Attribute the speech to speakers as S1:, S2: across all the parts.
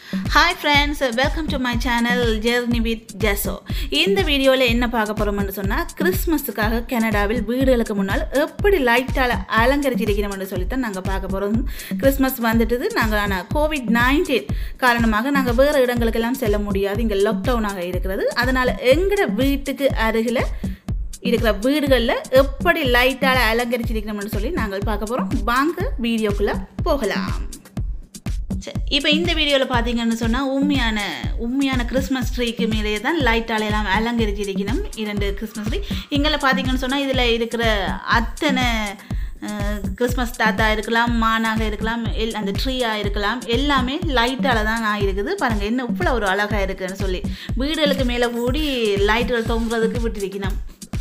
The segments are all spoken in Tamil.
S1: hi friends welcome to my channel journey with Jesso இந்த வீடியோவில் என்ன பார்க்க போகிறோம்னு சொன்னால் கிறிஸ்மஸுக்காக கனடாவில் வீடுகளுக்கு முன்னால் எப்படி லைட்டால் அலங்கரிச்சிருக்கிறோம்னு சொல்லித்தான் நாங்கள் பார்க்க போகிறோம் கிறிஸ்மஸ் வந்துட்டுது நாங்கள் ஆனால் கோவிட் நைன்டீன் காரணமாக நாங்கள் வேறு இடங்களுக்கெல்லாம் செல்ல முடியாது இங்கே லாக்டவுனாக இருக்கிறது அதனால் எங்களோட வீட்டுக்கு அருகில் இருக்கிற வீடுகளில் எப்படி லைட்டால் அலங்கரிச்சிருக்கிறோம்னு சொல்லி நாங்கள் பார்க்க போகிறோம் வாங்க வீடியோக்குள்ளே போகலாம் சரி இப்போ இந்த வீடியோவில் பார்த்தீங்கன்னு சொன்னால் உண்மையான உண்மையான கிறிஸ்மஸ் ட்ரீக்கு மேலேயே தான் லைட்டால் எல்லாம் அலங்கரிச்சிருக்கணும் இரண்டு கிறிஸ்மஸ் ட்ரீ இங்கே பார்த்தீங்கன்னு சொன்னால் இதில் இருக்கிற அத்தனை அஹ், கிறிஸ்மஸ் தாத்தா இருக்கலாம் மானாக இருக்கலாம் எல் அந்த ட்ரீயாக இருக்கலாம் எல்லாமே லைட்டால் தான் ஆகிருக்குது பாருங்கள் என்ன இவ்வளோ ஒரு அழகாக இருக்குன்னு சொல்லி வீடுகளுக்கு மேலே கூடி லைட்டுகள் தொங்குறதுக்கு விட்டுருக்கணும்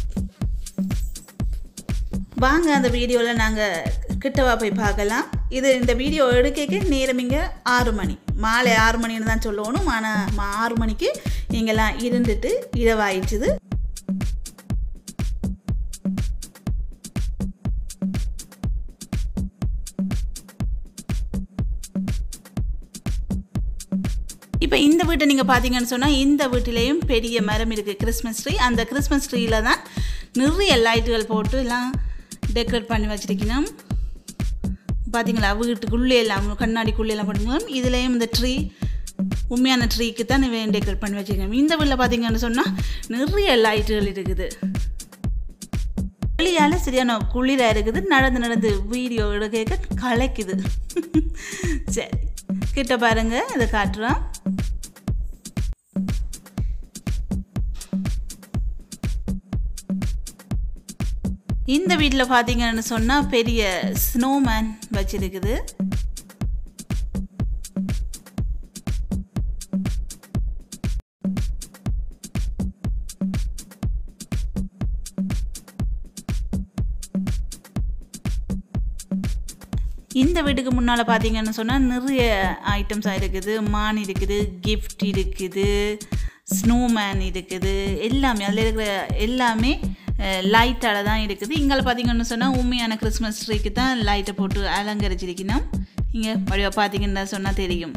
S1: வாங்க அந்த வீடியோவில் நாங்கள் கிட்டவா போய் பார்க்கலாம் இது இந்த வீடியோ எடுக்க நேரம் இங்கே ஆறு மணி மாலை ஆறு மணின்னு தான் சொல்லணும் ஆனால் ஆறு மணிக்கு இங்கெல்லாம் இருந்துட்டு இரவாயிடுச்சுது இப்போ இந்த வீட்டை நீங்கள் பார்த்தீங்கன்னு சொன்னால் இந்த வீட்டிலேயும் பெரிய மரம் இருக்குது கிறிஸ்மஸ் ட்ரீ அந்த கிறிஸ்மஸ் ட்ரீயில் தான் நிறைய லைட்டுகள் போட்டு எல்லாம் டெக்கரேட் பண்ணி வச்சிருக்கணும் பார்த்தீங்களா வீட்டுக்குள்ளே எல்லாம் கண்ணாடிக்குள்ளே எல்லாம் பண்ணுவோம் இதுலேயும் இந்த ட்ரீ உண்மையான ட்ரீக்கு தான் இவன் டெக்கரேட் பண்ணி வச்சிருக்கோம் இந்த வீட்டில் பார்த்தீங்கன்னு சொன்னால் நிறைய லைட்டுகள் இருக்குது வெளியால் சரியான குளிராக இருக்குது நடந்து நடந்து வீடியோ எடுக்க கலைக்குது சரி கிட்ட பாருங்க இதை காட்டுறோம் இந்த வீட்டில் பார்த்தீங்கன்னு சொன்னால் பெரிய ஸ்னோமேன் வச்சிருக்குது இந்த வீட்டுக்கு முன்னால் பார்த்தீங்கன்னு சொன்னால் நிறைய ஐட்டம்ஸாக இருக்குது மான் இருக்குது கிஃப்ட் இருக்குது ஸ்னோமேன் இருக்குது எல்லாமே அதில் இருக்கிற எல்லாமே லைட்டால் தான் இருக்குது இங்கே பார்த்தீங்கன்னு சொன்னால் உண்மையான கிறிஸ்மஸ் ட்ரீக்கு தான் லைட்டை போட்டு அலங்கரிச்சிருக்கணும் இங்கே வடிவா பார்த்தீங்கன்னா சொன்னால் தெரியும்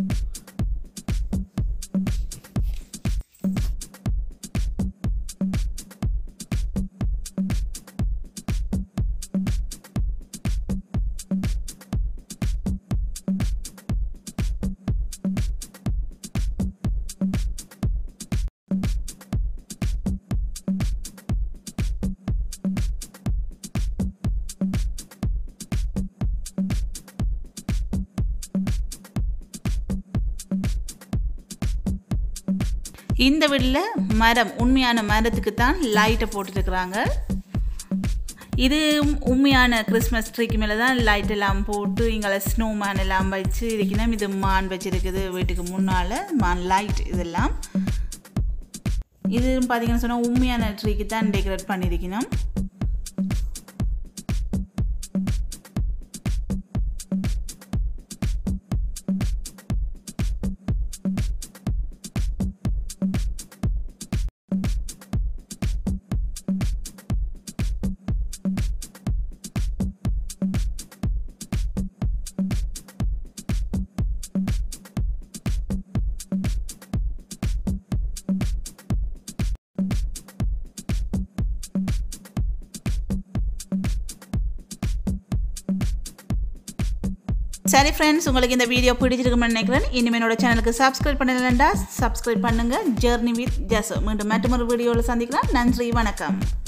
S1: இந்த வீட்டில் மரம் உண்மையான மரத்துக்கு தான் லைட்டை போட்டுருக்குறாங்க இது உண்மையான கிறிஸ்மஸ் ட்ரீக்கு மேலே தான் லைட் எல்லாம் போட்டு இங்கே ஸ்னோமேன் எல்லாம் வச்சு இருக்கணும் இது மான் வச்சிருக்குது வீட்டுக்கு முன்னால் மான் லைட் இதெல்லாம் இது பார்த்தீங்கன்னு சொன்னால் உண்மையான ட்ரீக்கு தான் டெக்கரேட் பண்ணியிருக்கணும் சரி ஃப்ரெண்ட்ஸ் உங்களுக்கு இந்த வீடியோ பிடிச்சிருக்கும்னு நினைக்கிறேன் இனிமேல் என்னோட சேனலுக்கு சப்ஸ்கிரைப் பண்ணலண்டா சப்ஸ்கிரைப் பண்ணுங்கள் ஜெர்னி வித் ஜெஸ் மீண்டும் மற்றொரு வீடியோவில் சந்திக்கலாம் நன்றி வணக்கம்